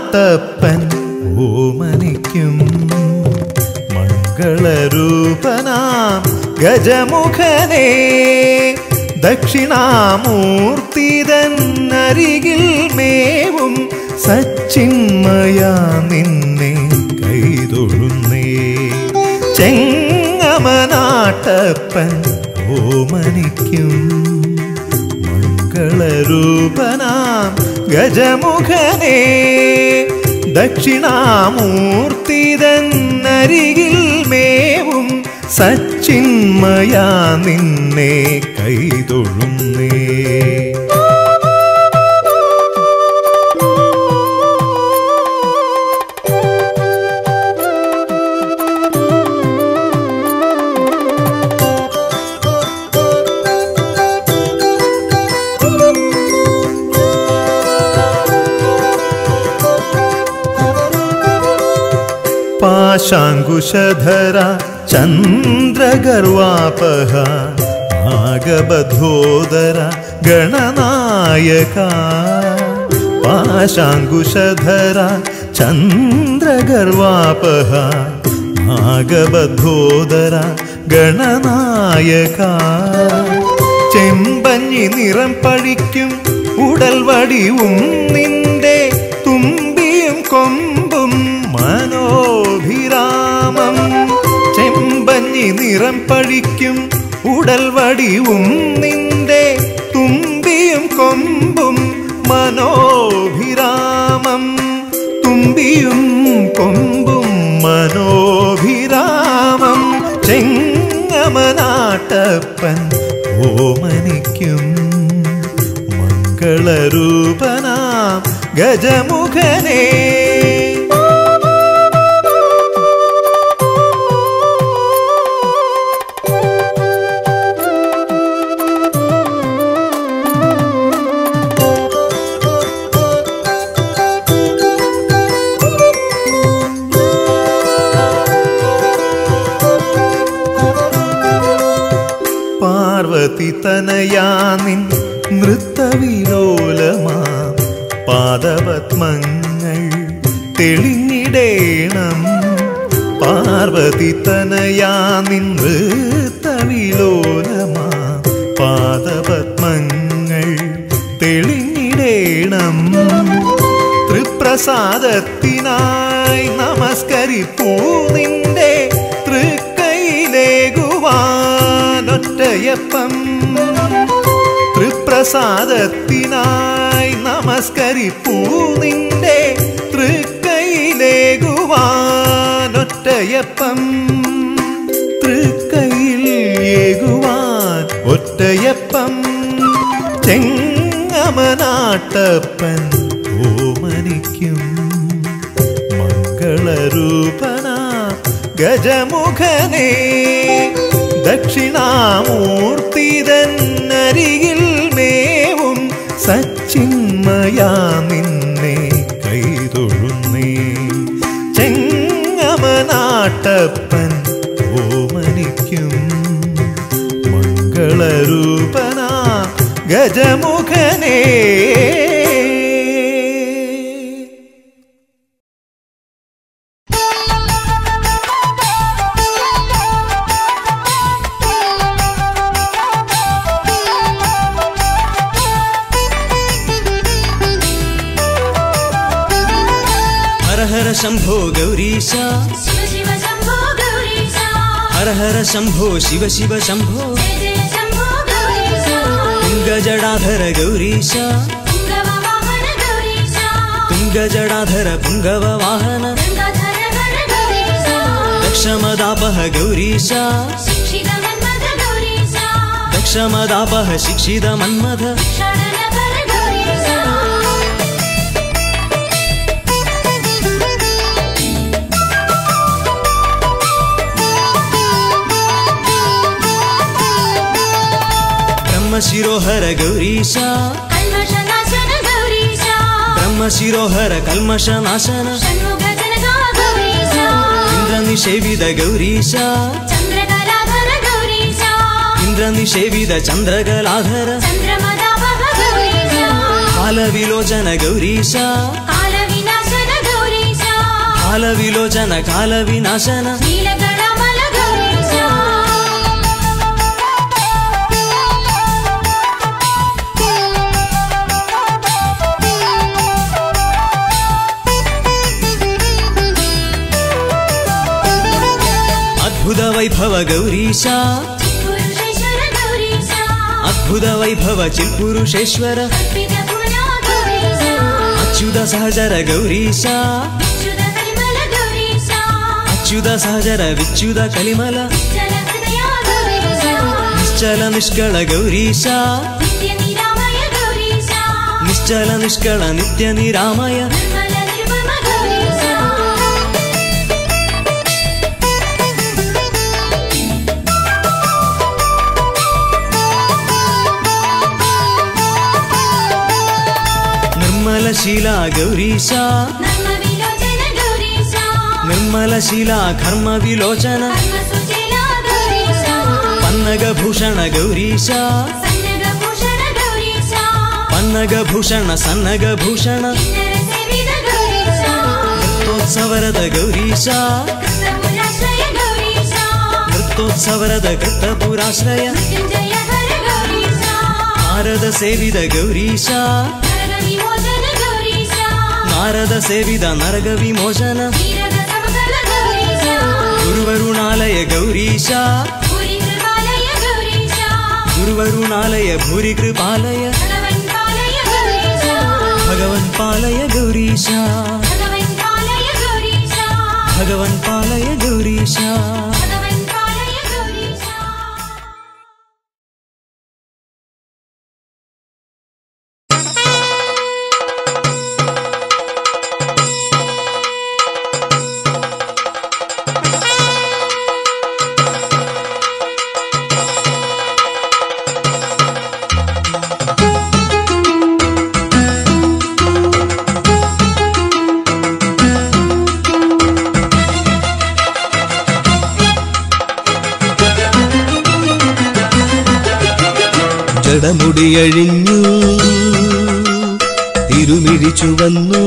ചങ്ങമനാട്ടപ്പൻ ഓമനിക്കും മംഗളരൂപനാം ഗജമുഖനേ ദക്ഷിണാമൂർത്തിതന്നരികിൽ മേവും സച്ചിന്മയാ നിന്നെ കൈതൊഴുന്നേ ചെങ്ങമനാട്ടപ്പൻ ഓമനിക്കും മംഗളരൂപനാം ഗജമുഖനേ ദക്ഷിണാമൂർത്തിതന്നരികിൽ മേവും സച്ചിന്മയാ നിന്നെ കൈതൊഴുന്നേ പാശാങ്കുശധര ചന്ദ്രഗർവാപഹ നാഗബദ്ധോദര ഗണനായക പാശാങ്കുശധര ചന്ദ്രഗർവാപഹ നാഗബദ്ധോദര ഗണനായക ചെമ്പഞ്ഞി നിറം പഴിക്കും ഉടൽ വടിവും നിന്റെ തുമ്പിയും കൊമ്പും മനോഭിരാമം ചെമ്പഞ്ഞി നിറം പഴിക്കും ഉടൽ വടിവും നിന്റെ തുമ്പിയും കൊമ്പും മനോഭിരാമം തുമ്പിയും കൊമ്പും മനോഭിരാമം ചെങ്ങമനാട്ടപ്പൻ ഓമനിക്കും മംഗളരൂപനാം ഗജമുഖനേ പാർവതി തനയാനിൻ നൃത്തവിലോലമാ പാദപത്മങ്ങൾ തെളിഞ്ഞിടേണം പാർവതി തനയാനിൻ നൃത്തവിലോലമാ പാദപത്മങ്ങൾ തെളിഞ്ഞിടേണം തൃപ്രസാദത്തിനായി നമസ്കരിപ്പൂ നിന്റെ തൃക്കൈലേകുവാനൊറ്റയപ്പം തൃപ്രസാദത്തിനായി നമസ്കരിപ്പൂ നിന്റെ തൃക്കൈലേകുവാനൊറ്റയപ്പം തൃക്കൈയിൽ ഏകുവാൻ ഒറ്റയപ്പം ചെങ്ങമനാട്ടപ്പൻ ഓമനിക്കും മംഗളരൂപന ഗജമുഖനേ ദക്ഷിണാമൂർത്തിതന്നരികിൽ മേവും സച്ചിന്മയാ നിന്നെ കൈതൊഴുന്നേ ചെങ്ങമനാട്ടപ്പൻ ഓമനിക്കും മംഗളരൂപന ഗജമുഖനേ हर हर शम्भो गौरीश शिव शिव शम्भो गौरीश हर हर शम्भो शिव शिव शम्भो जय जय शम्भो गौरीश तुङ्गजडाधर गौरीश पुङ्गववाहन गौरीश तुङ्गजडाधर पुङ्गव वाहन गङ्गाधर वर गौरीश दक्षमदापः गौरीश शिक्षितमन्मथ गौरीश दक्षमदापः शिक्षित मन्मथ शरणवर गौरीश ब्रह्मशिरोहर गौरीश कल्मषनाशन गौरीश ब्रह्मशिरोहर कल्मषनाशन षण्मुखजनका गौरीश इन्द्रनिषेविद गौरीश चन्द्रकलाधर गौरीश इन्द्रनिषेविद चन्द्रकलाधर चन्द्रमदापः गौरीश कालविलोचन गौरीश कालविनाशन ಕಾಲವಿಲೋಚನ ಕಾಲ ವಿನಾಶನ ನೀಲಕಳಮಲ ಗೌರೀಶ ಅದ್ಭುತ ವೈಭವ ಗೌರೀಶ ಪುರುಷೇಶ್ವರ ಗೌರೀಶ ಅದ್ಭುತ ವೈಭವ ಚಿಲ್ಪುರುಷೇಶ್ವರ ಅರ್ಪಿತ ಪುರ ಗೌರೀಶ ಅಚ್ಯುತ ಸಹಜರ ಗೌರೀಶ ಶುದ್ಧ ಕಲಿಮಲ ಗೌರೀಶ ಅಚ್ಯುತ ಸಹಜರ ವಿಚ್ಯುತ ಕಲಿಮಲ ಚಲ ಹೃದಯ ಗೌರೀಶ ನಿಶ್ಚಲ ನಿಷ್ಕಳ ಗೌರೀಶ ನಿತ್ಯ ನಿರಾಮಯ ಗೌರೀಶ ನಿಶ್ಚಲ ನಿಷ್ಕಳ ನಿತ್ಯ ನಿರಾಮಯ ನಿರ್ಮಲ ನಿರ್ಮಮ ಗೌರೀಶ ನಿರ್ಮಲ ಶೀಲ ಗೌರೀಶ ನಮ್ಮ ವಿಲೋಚನ ಗೌರೀಶ ನಿರ್ಮಲ ಶೀಲ ಕರ್ಮ ವಿಲೋಚನ ಕರ್ಮ ಸುಶೀಲ ಗೌರೀಶ ಪನ್ನಗ ಭೂಷಣ ಗೌರೀಶ ಸನ್ನಗ ಭೂಷಣ ಗೌರೀಶ ಪನ್ನಗ ಭೂಷಣ ಸನ್ನಗ ಭೂಷಣ ಕಿನ್ನರ ಸೇವಿದ ಗೌರೀಶ ನೃತ್ಯೋತ್ಸವರದ ಗೌರೀಶ ಕೃಷ್ಣಪುರಾಶ್ರಯ ಗೌರೀಶ ನೃತ್ಯೋತ್ಸವರದ ಕೃತಪುರಾಶ್ರಯ ಮೃತ್ಯುಂಜಯ ಹರ ಗೌರೀಶ ನಾರದ ಸೇವಿದ ಗೌರೀಶ ನರಗ ವಿಮೋಚನ ಗೌರೀಶ ನಾರದ ಸೇವಿದ ನರಗ ವಿಮೋಚನ ಕ್ಷೀರದ ಸಮಕಲ ಗೌರೀಶ ಗುರುವರುಣಾಲಯ ಗೌರೀಶ ಪುರಿ ಕೃಪಾಲಯ ಗೌರೀಶ ಗುರುವರುಣಾಲಯ ಭೂರಿ ಕೃಪಾಲಯ ಭಗವನ್ ಪಾಲಯ ಗೌರೀಶ ಭಗವನ್ ಪಾಲಯ ಗೌರೀಶ ಭಗವನ್ ಪಾಲಯ ಗೌರೀಶ ಭಗವನ್ ಪಾಲಯ ಗೌರೀಶ ಭಗವನ್ ಪಾಲಯ ಗೌರೀಶ ജടമുടിയഴിഞ്ഞു തിരുമിഴിച്ചു വന്നു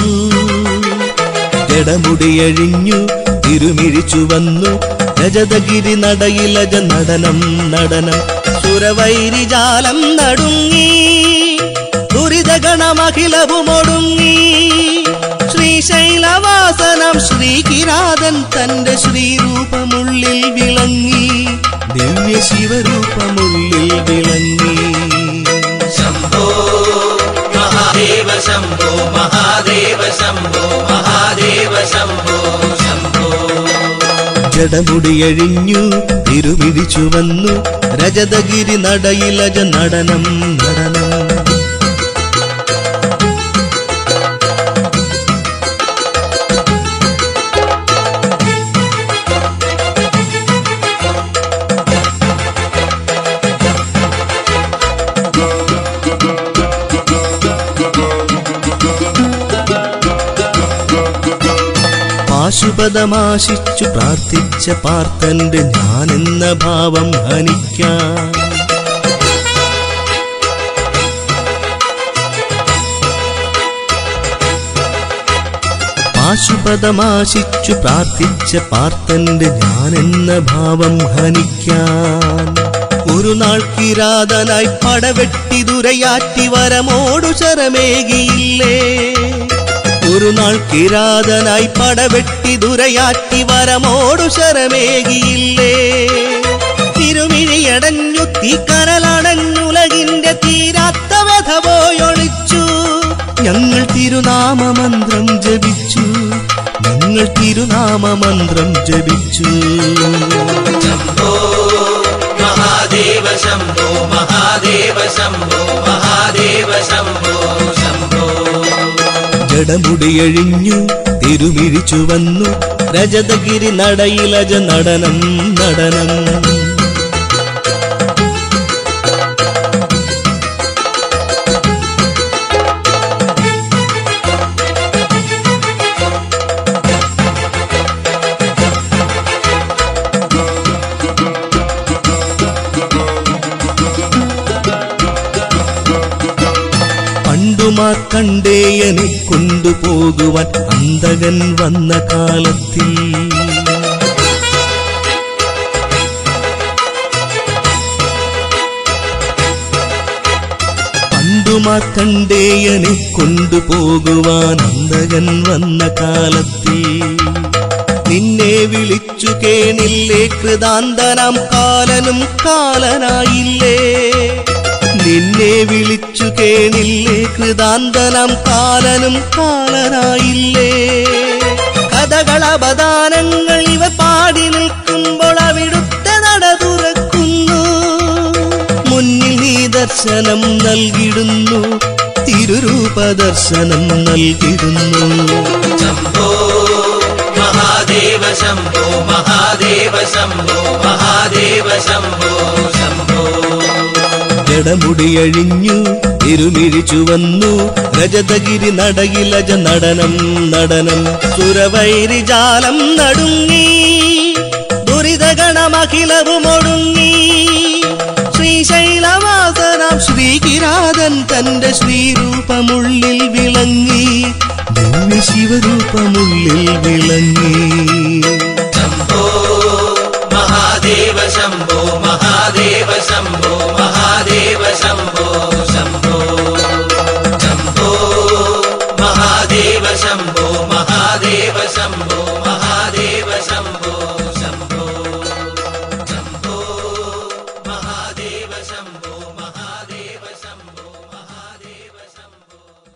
ജടമുടിയഴിഞ്ഞു തിരുമിഴിച്ചു വന്നു രജതഗിരി നടയിലജ നടനം നടനം സുരവൈരിജാലം നടുങ്ങി ദുരിതഗണമഖിലവുമൊടുങ്ങി ശ്രീശൈലവാസനം ശ്രീകിരാതൻ തന്റെ ശ്രീരൂപമുള്ളിൽ വിളങ്ങി ദിവ്യ ശിവരൂപമുള്ളിൽ വിളങ്ങി शम्भो महादेव शम्भो महादेव शम्भो महादेव शम्भो शम्भो ജടമുടിയഴിഞ്ഞു തിരുവിഴിച്ചു വന്നു രജതഗിരി നടയിലജ നടനം നടനം പാശുപതമാശിച്ചു പ്രാർത്ഥിച്ച പാർത്തന്റെ ഞാനെന്ന ഭാവം ഹനിക്കാൻ പാശുപതമാശിച്ചു പ്രാർത്ഥിച്ച പാർത്തന്റെ ഞാനെന്ന ഭാവം ഹനിക്കാൻ ഒരു നാൾ കിരാതനായി പടവെട്ടി ദുരയാറ്റി വരമോടു ശരമേകിയില്ലേ ഒരു നാൾ കിരാതനായി പടവെട്ടി ദുരയാറ്റി വരമോടു ശരമേകിയില്ലേ തിരുമിഴിയടഞ്ഞു തീക്കനലടഞ്ഞുലകിന്റെ തീരാത്ത വ്യഥ പോയൊളിച്ചു ഞങ്ങൾ തിരുനാമമന്ത്രം ജപിച്ചു ഞങ്ങൾ തിരുനാമമന്ത്രം ജപിച്ചു शम्भो महादेव शम्भो महादेव शम्भो महादेव शम्भो शम्भो ജടമുടിയഴിഞ്ഞു തിരുമിഴിച്ചു വന്നു രജതഗിരി നടയിലജ നടനം നടനം പണ്ടു പണ്ടുമാക്കണ്ടേയനെ കൊണ്ടുപോകുവാൻ അന്തകൻ വന്ന കാലത്തിൽ പണ്ടുമാക്കണ്ടേയനെ കൊണ്ടുപോകുവാൻ അന്തകൻ വന്ന കാലത്തിൽ നിന്നെ വിളിച്ചു കേണില്ലേ കൃതാന്തനാം കാലനും കാലനായില്ലേ നിന്നെ വിളിച്ചു കേണില്ലേ കൃതാന്തനാം കാലനും കാലനായില്ലേ കഥകളപദാനങ്ങൾ ഇവ പാടി നിൽക്കുമ്പോൾ അവിടുത്തെ നട തുറക്കുന്നു മുന്നിൽ നീ ദർശനം നൽകിടുന്നു തിരുരൂപ ദർശനം നൽകിടുന്നു शम्भो महादेव शम्भो महादेव शम्भो महादेव शम्भो शम्भो ജടമുടിയഴിഞ്ഞു തിരുമിഴിച്ചു വന്നു രജതഗിരി നടയിലജ നടനം നടനം സുരവൈരിജാലം നടുങ്ങി ദുരിതഗണമഖിലവും ഒടുങ്ങി ശ്രീശൈലവാസനാം ശ്രീകിരാതൻ തന്റെ ശ്രീരൂപമുള്ളിൽ വിളങ്ങി ദിവ്യ ശിവരൂപമുള്ളിൽ വിളങ്ങി शम्भो महादेव शम्भो महादेव शम्भो महादेव शम्भो शम्भो शम्भो महादेव शम्भो महादेव शम्भो महादेव शम्भो शम्भो शम्भो महादेव शम्भो महादेव शम्भो महादेव शम्भो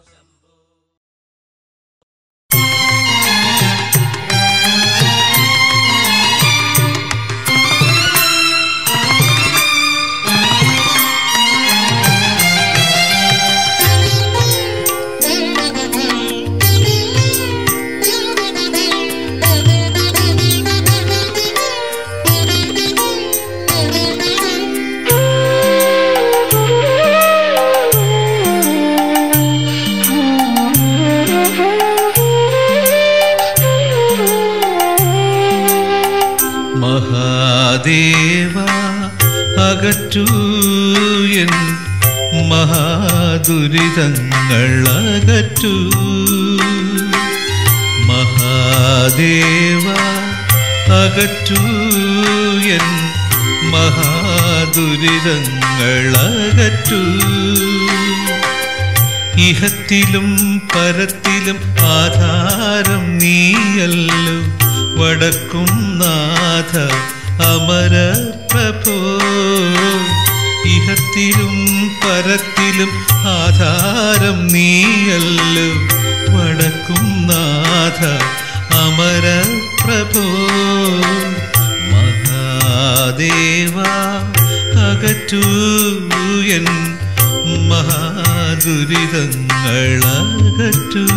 മഹാദേവ അകറ്റൂ എൻ മഹാദുരിതങ്ങൾ അകറ്റൂ മഹാദേവ അകറ്റൂ എൻ മഹാദുരിതങ്ങൾ അകറ്റൂ ഇഹത്തിലും പരത്തിലും ആധാരം നീയല്ലോ വടക്കും നാഥ അമര പ്രഭോ ഇഹത്തിലും പരത്തിലും ആധാരം നീയല്ലോ വടക്കും നാഥ അമര പ്രഭോ മഹാദേവ അകറ്റൂ എൻ മഹാദുരിതങ്ങളകറ്റൂ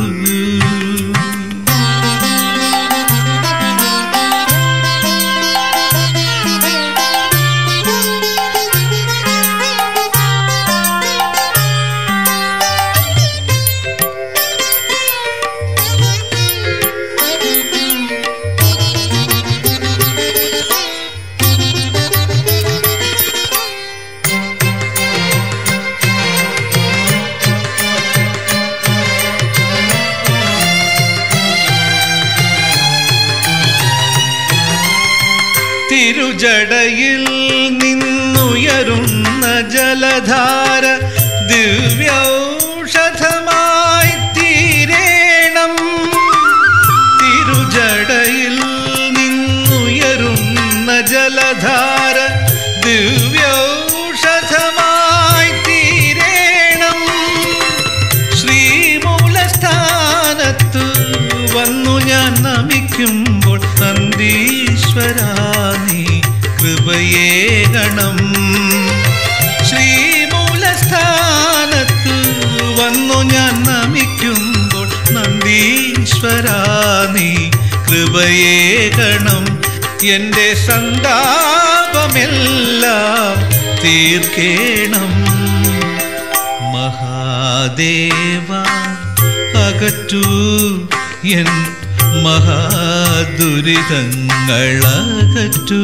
തിരുജടയിൽ നിന്നുയരുന്ന ജലധാര ദിവ്യൗഷധമായി തീരേണം തിരുജടയിൽ നിന്നുയരുന്ന ജലധാര ദിവ്യൗഷധമായി തീരേണം ശ്രീമൂലസ്ഥാനത്ത് വന്നു ഞാൻ നമിക്കുമ്പോൾ നന്ദീശ്വരാ നീ കൃപയേകണം ശ്രീമൂലസ്ഥാനത്ത് വന്നു ഞാൻ നമിക്കുമ്പോൾ നന്ദീശ്വരാ നീ കൃപയേകണം എൻ്റെ സന്താപമെല്ലാം തീർക്കേണം മഹാദേവ അകറ്റൂ എൻ മഹാദുരിതങ്ങളകറ്റൂ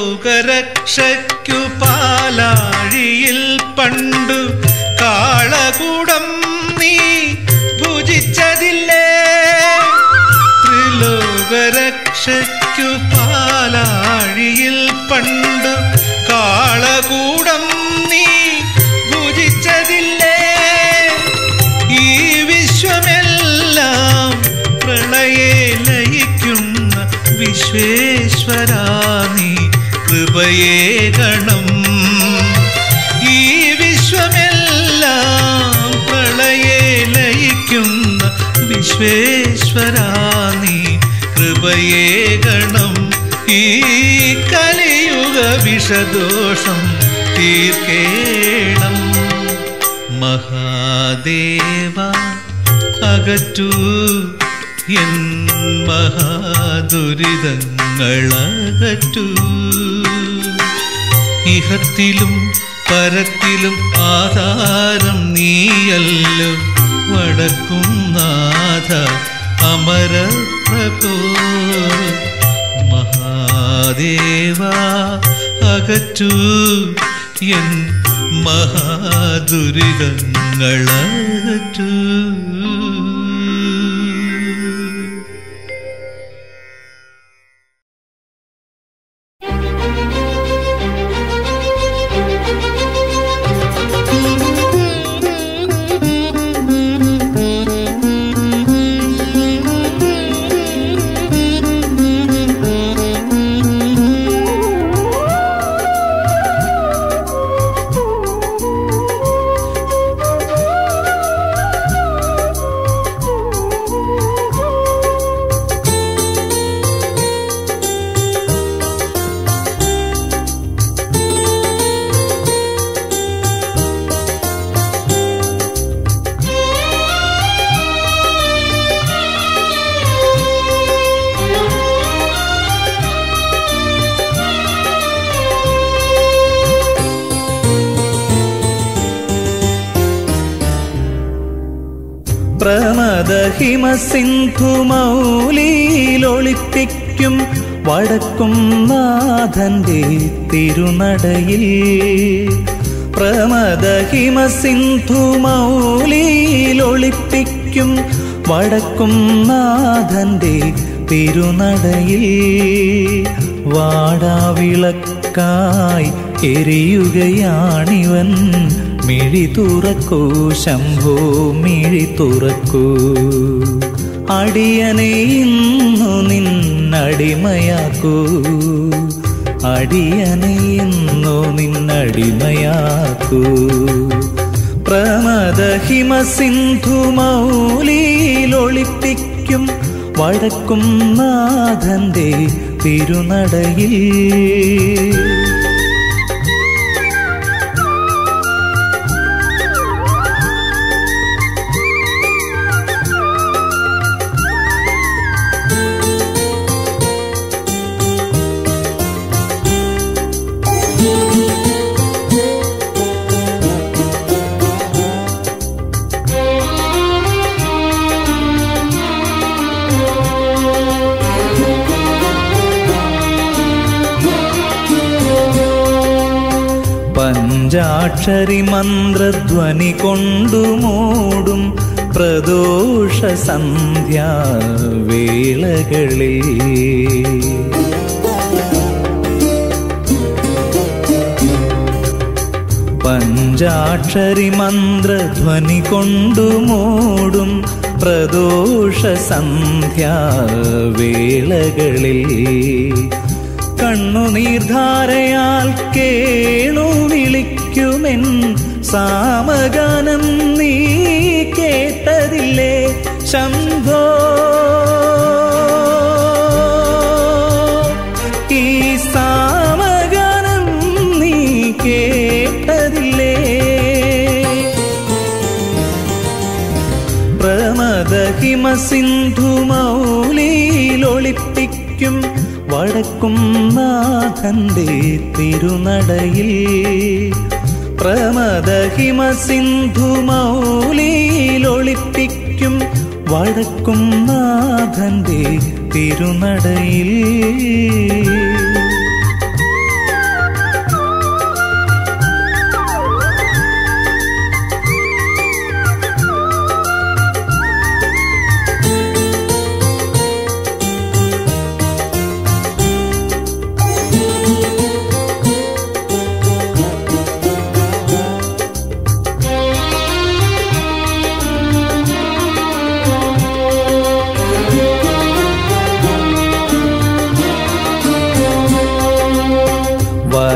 ത്രിലോകരക്ഷയ്ക്കു പാലാഴിയിൽ പണ്ടു കാളകൂടം നീ ഭുജിച്ചതില്ലേ ത്രിലോകരക്ഷയ്ക്കു പാലാഴിയിൽ പണ്ടു കാളകൂടം നീ ഭുജിച്ചതില്ലേ ഈ വിശ്വമെല്ലാം പ്രളയെ ലയിക്കുന്ന വിശ്വേശ്വരാ നീ കൃപയേ ഗണം ഈ വിശ്വമെല്ലാം പ്രളയെ ലയിക്കുന്ന വിശ്വേശ്വരാ നീ കൃപയേ ഗണം ഈ കലിയുഗ വിഷദോഷം തീർക്കേണം മഹാദേവ അകറ്റൂ എൻ മഹാദുരിതങ്ങളകറ്റൂ ഇഹത്തിലും പരത്തിലും ആധാരം നീയല്ലോ വടക്കും നാഥ അമരപ്രഭോ മഹാദേവ അകറ്റൂ എൻ മഹാദുരിതങ്ങളകറ്റൂ പ്രമദഹിമ സിന്ധു മൗലിയിലൊളിപ്പിക്കും വടക്കും നാഥന്റെ തിരുനടയിൽ പ്രമദഹിമ സിന്ധു മൗലിയിലൊളിപ്പിക്കും വടക്കും നാഥന്റെ തിരുനടയിൽ വാടാവിളക്കായി എരിയുകയാണിവൻ മിഴി തുറക്കൂ ശംഭോ മിഴി തുറക്കൂ അടിയനെ ഇന്നു നിന്നടിമയാക്കൂ അടിയനെ ഇന്നു നിന്നടിമയാക്കൂ പ്രമദഹിമ സിന്ധു മൗലിയിലൊളിപ്പിക്കും വടക്കും നാഥന്റെ തിരുനടയിൽ പഞ്ചാക്ഷരി മന്ത്രധ്വനി കൊണ്ടു മൂടും പ്രദോഷ സന്ധ്യാ വേളകളിൽ പഞ്ചാക്ഷരി മന്ത്രധ്വനി കൊണ്ടു മൂടും പ്രദോഷ സന്ധ്യാ വേളകളിൽ കണ്ണുനീർധാരയാൽ കേണു വിളിക്കുമെൻ സാമഗാനം നീ കേട്ടതില്ലേ ശംഭോ ഈ സാമഗാനം നീ കേട്ടതില്ലേ പ്രമദഹിമ സിന്ധു മൗലിയിലൊളിപ്പിക്കും വടക്കും നാഥന്റെ തിരുനടയിൽ പ്രമദഹിമ സിന്ധു മൗലിയിലൊളിപ്പിക്കും വടക്കും നാഥന്റെ തിരുനടയിൽ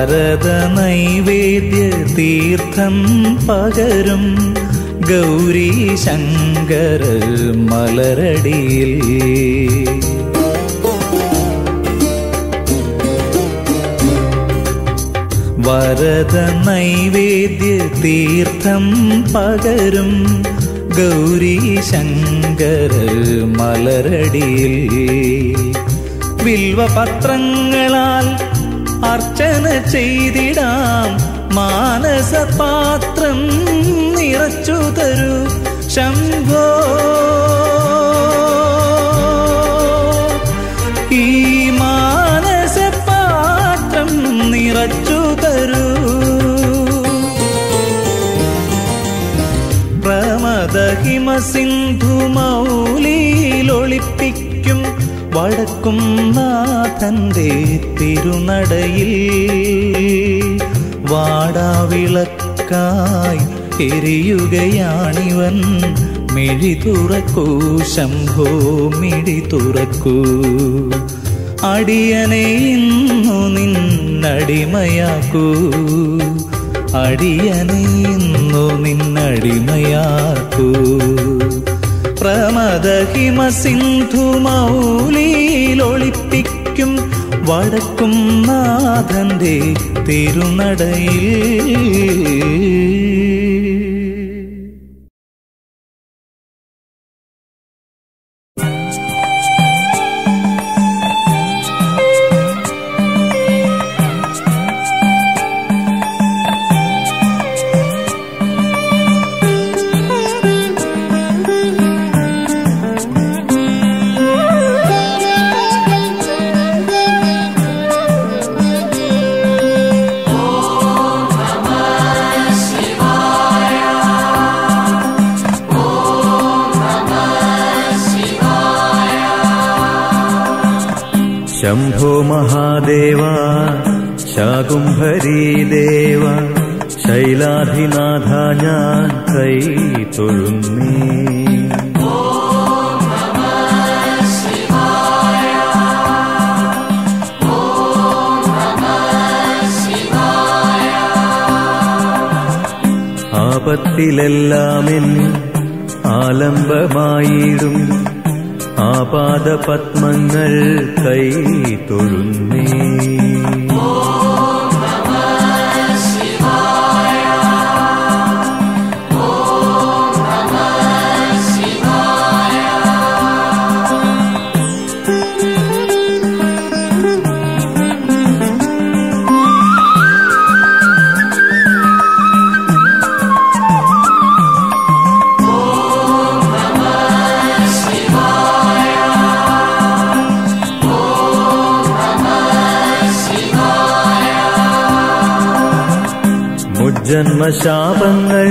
വരദ നൈവേദ്യ തീർത്ഥം പകരും ഗൗരി ശങ്കര മലരടിയിൽ വരദ നൈവേദ്യ തീർത്ഥം പകരും ഗൗരി ശങ്കര മലരടിയിൽ വിൽവപത്രങ്ങളാൽ അർച്ചന ചെയ്തിടാം മാനസപാത്രം നിറച്ചു തരൂ ശംഭോ ഈ മാനസപാത്രം നിറച്ചു തരൂ പ്രമദഹിമ സിന്ധു മൗലിയിലൊളിപ്പിക്കും വടക്കും നാഥന്റെ തിരുനടയിൽ വാടാവിളക്കായി എരിയുകയാണിവൻ മിഴി തുറക്കൂ ശംഭോ മിഴി തുറക്കൂ അടിയനെ ഇന്നു നിന്നടിമയാക്കൂ അടിയനെ ഇന്നു നിന്നടിമയാക്കൂ പ്രമദഹിമ സിന്ധു മൗലിയിലൊളിപ്പിക്കും വടക്കും നാഥന്റെ തിരുനടയിൽ ശംഭോ മഹാദേവ ശാകുംഭരീ ദേവ ശൈലാധിനാഥ ഞാൻ കൈ തൊഴുന്നേ ആപത്തിലെല്ലാമെൻ ആലംബമായിടും ആപാദ പത്മങ്ങൾ കൈ തൊഴുന്നേ മുജ്ജന്മശാപങ്ങൾ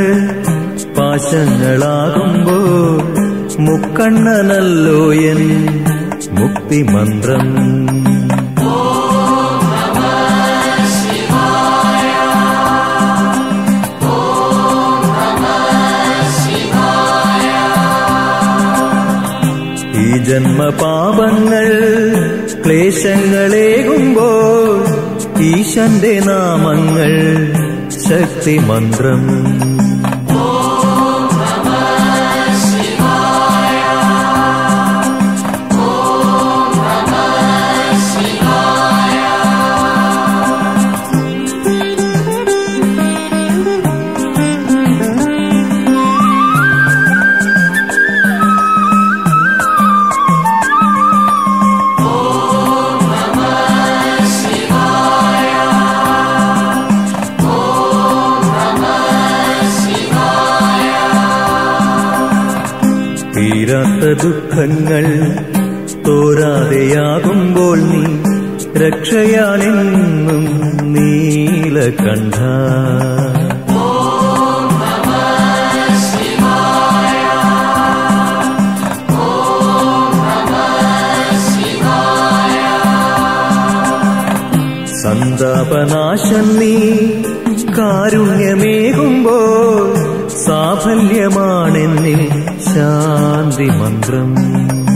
പാശങ്ങളാകുമ്പോൾ മുക്കണ്ണനല്ലോ എൻ മുക്തിമന്ത്രം ഈ ജന്മപാപങ്ങൾ ക്ലേശങ്ങളേകുമ്പോൾ ഈശന്റെ നാമങ്ങൾ ശക്തിമന്ത്രം തീരാത്ത ദുഃഖങ്ങൾ തോരാതെയാകുമ്പോൾ നീ രക്ഷയാണെന്നും നീലകണ്ഠ സന്താപനാശം നീ കാരുണ്യമേകുമ്പോൾ സാഫല്യമാണെന്നിൽ ശാന്തി മന്ത്രം